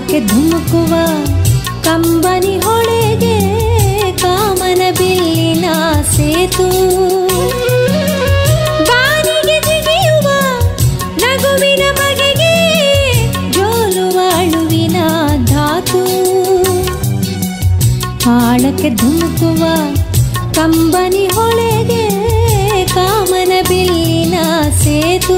ಆಳಕ್ಕೆ ಧುಮುಕುವ ಕಂಬನಿ ಹೊಳೆಗೆ ಕಾಮನ ಬಿಲ್ಲಿನ ಸೇತು ಬಾನಿಗೆ ಜಿಗಿಯುವ ನಗುವಿನ ಬಗೆಗೆ ಜೋಲುವ ಅಳುವಿನ ಧಾತು ಆಳಕ್ಕೆ ಧುಮುಕುವ ಕಂಬನಿ ಹೊಳೆಗೆ ಕಾಮನ ಬಿಲ್ಲಿನ ಸೇತು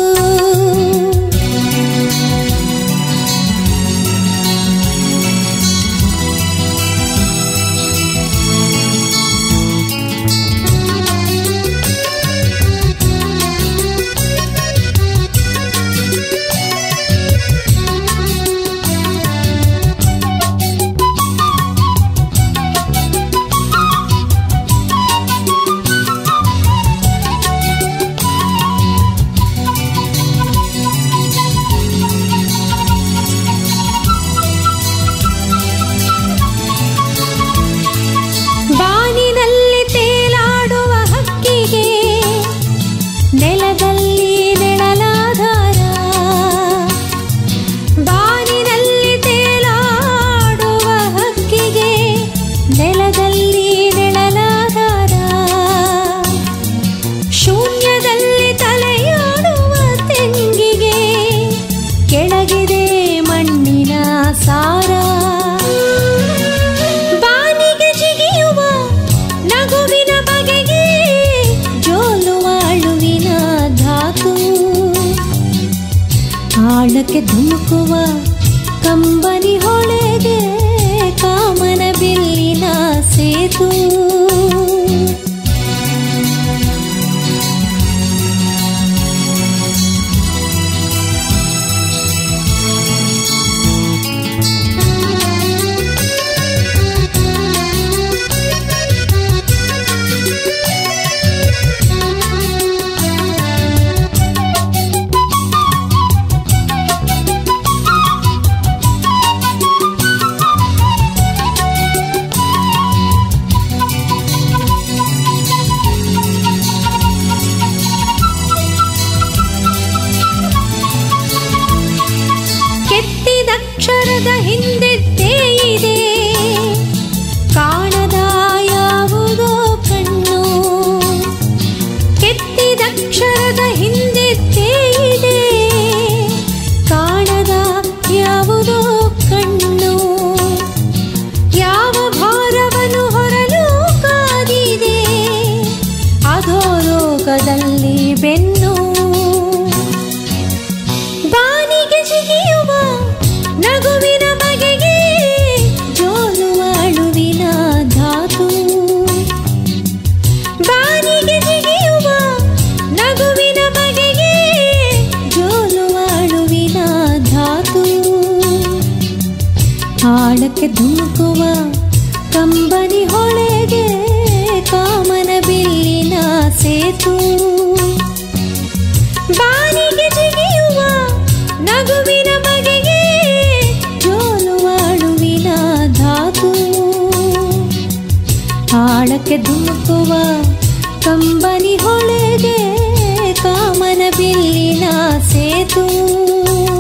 ಬಾನಿನಲ್ಲಿ ತೇಲಾಡುವ ಹಕ್ಕಿಗೆ ನೆಲದಲ್ಲಿ ನೆಳಲಾಧಾರ ಬಾನಿನಲ್ಲಿ ತೇಲಾಡುವ ಹಕ್ಕಿಗೆ ನೆಲದಲ್ಲಿ ನೆಳಲಾಧಾರ ಶೂನ್ಯದಲ್ಲಿ ತಲೆಯಾಡುವ ತೆಂಗಿಗೆ ಕೆಳಗಿದೆ ಮಣ್ಣಿನ ಸಾರ ಬಾನಿಗೆ ಜಿಗಿಯುವ ನಗುವಿನ ಬಗೆಗೆ ಜೋಲುವ ಅಳುವಿನ ಧಾತು ಆಳಕ್ಕೆ ಧುಮುಕುವ ಕಂಬನಿ ಹೊಳೆಗೆ ಕಾಮನ ಬಿಲ್ಲಿನ ಸೇತು ಕೆತ್ತಿದಕ್ಷರದ ಹಿಂದೆದ್ದೇ ಇದೆ ಕಾಣದ ಯಾವುದೋ ಕಣ್ಣು ಕೆತ್ತಿದಕ್ಷರದ ಹಿಂದೆದ್ದೇ ಇದೆ ಕಾಣದ ಯಾವುದೋ ಕಣ್ಣು ಯಾವ ಭಾರವನ್ನು ಹೊರಲು ಕಾದಿದೆ ಅಧೋಲೋಕದಲ್ಲಿ ಬೆನ್ನು ಬಾನಿಗೆ ಜಿಗಿಯುವ ನಗುವಿನ ಬಗೆಗೆ ಜೋಲುವ ಅಳುವಿನ ಧಾತು ಬಾನಿಗೆ ಜಿಗಿಯುವ ನಗುವಿನ ಬಗೆಗೆ ಜೋಲುವ ಅಳುವಿನ ಧಾತು ಆಳಕ್ಕೆ ಧುಮುಕುವ ಕಂಬನಿ ಹೊಳೆಗೆ ಕಾಮನ ಬಿಲ್ಲಿನ ಸೇತು ಬಾನಿಗೆ ಜಿಗಿಯುವ ನಗುವಿನ ಬಗೆಗೆ ಜೋಲುವ ಅಳುವಿನ ಧಾತು ಆಳಕ್ಕೆ ಧುಮುಕುವ ಕಂಬನಿ ಹೊಳೆಗೆ ಕಾಮನ ಬಿಲ್ಲಿನ ಸೇತು